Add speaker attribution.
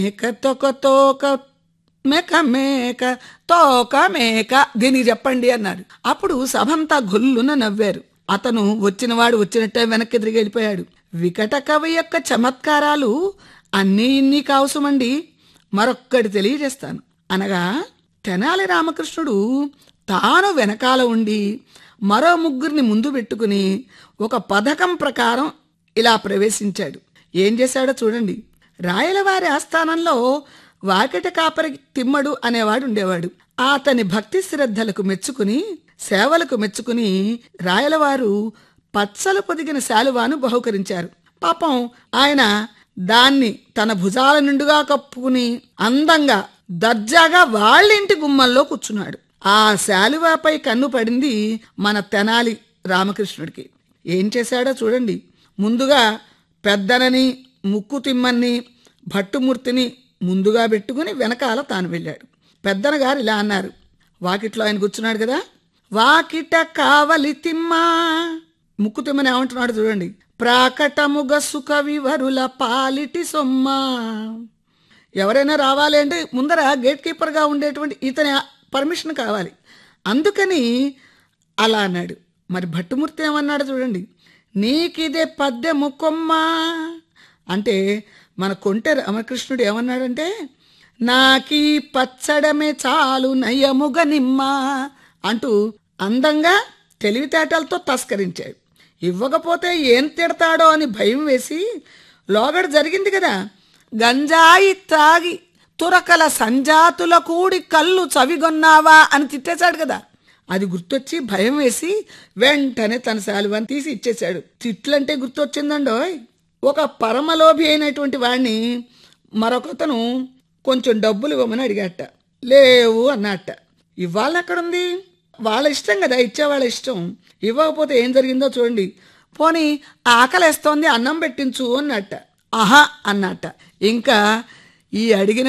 Speaker 1: మేక తొక తోక మేక మేక తోక మేక దీనికి చెప్పండి అన్నాడు అప్పుడు సభంతా గొల్లున నవ్వారు అతను వచ్చినవాడు వచ్చినట్టే వెనక్కి తిరిగి వెళ్ళిపోయాడు వికట కవి యొక్క చమత్కారాలు అన్నీ ఇన్ని కావసమండి మరొక్కటి తెలియజేస్తాను అనగా తెనాలి రామకృష్ణుడు తాను వెనకాల ఉండి మరో ముగ్గురిని ముందు పెట్టుకుని ఒక పథకం ప్రకారం ఇలా ప్రవేశించాడు ఏం చేశాడో చూడండి రాయలవారి ఆస్థానంలో వాకిట కాపరి తిమ్మడు అనేవాడు ఉండేవాడు అతని భక్తి శ్రద్ధలకు మెచ్చుకుని సేవలకు మెచ్చుకుని రాయలవారు పచ్చలు పొదిగిన శాలువాను బహుకరించారు పాపం ఆయన దాన్ని తన భుజాల నిండుగా కప్పుకుని అందంగా దర్జాగా వాళ్ళింటి గుమ్మంలో కూర్చున్నాడు ఆ శాలువాపై కన్ను పడింది మన తెనాలి రామకృష్ణుడికి ఏం చేశాడో చూడండి ముందుగా పెద్దనని ముక్కు తిమ్మన్ని భట్టుమూర్తిని ముందుగా పెట్టుకుని వెనకాల తాను వెళ్ళాడు పెద్దన గారు ఇలా అన్నారు వాకిట్లో ఆయన కూర్చున్నాడు కదా వాకిట కావలి తిమ్మా ముక్కు తిమ్మని ఏమంటున్నాడు చూడండి ప్రాకటముగ సుఖ వివరుల పాలిటి సొమ్మా ఎవరైనా రావాలి అంటే ముందర గేట్ కీపర్గా ఉండేటువంటి ఇతని పర్మిషన్ కావాలి అందుకని అలా అన్నాడు మరి భట్టుమూర్తి ఏమన్నాడు చూడండి నీకిదే పద్యము కొమ్మా అంటే మన కొంటె రామకృష్ణుడు ఏమన్నాడంటే నాకీ పచ్చడమే చాలు నయముగ నిమ్మ అంటూ అందంగా తెలివితేటలతో తస్కరించాడు ఇవ్వకపోతే ఏం తిడతాడో అని భయం వేసి లోగడ జరిగింది కదా గంజాయి తాగి తురకల సంజాతుల కూడి కళ్ళు చవిగొన్నావా అని తిట్టేశాడు కదా అది గుర్తొచ్చి భయం వేసి వెంటనే తన శాలువాన్ని తీసి ఇచ్చేశాడు తిట్లంటే గుర్తొచ్చిందండోయ్ ఒక పరమలోభి అయినటువంటి వాడిని మరొకతను కొంచెం డబ్బులు ఇవ్వమని అడిగాట లేవు అన్నట్ట ఇవ్వాలని ఎక్కడుంది వాళ్ళ ఇష్టం కదా ఇచ్చే వాళ్ళ ఇష్టం ఇవ్వకపోతే ఏం జరిగిందో చూడండి పోనీ ఆకలేస్తోంది అన్నం పెట్టించు అన్నట్ట ఆహా అన్నట్ట ఇంకా ఈ అడిగిన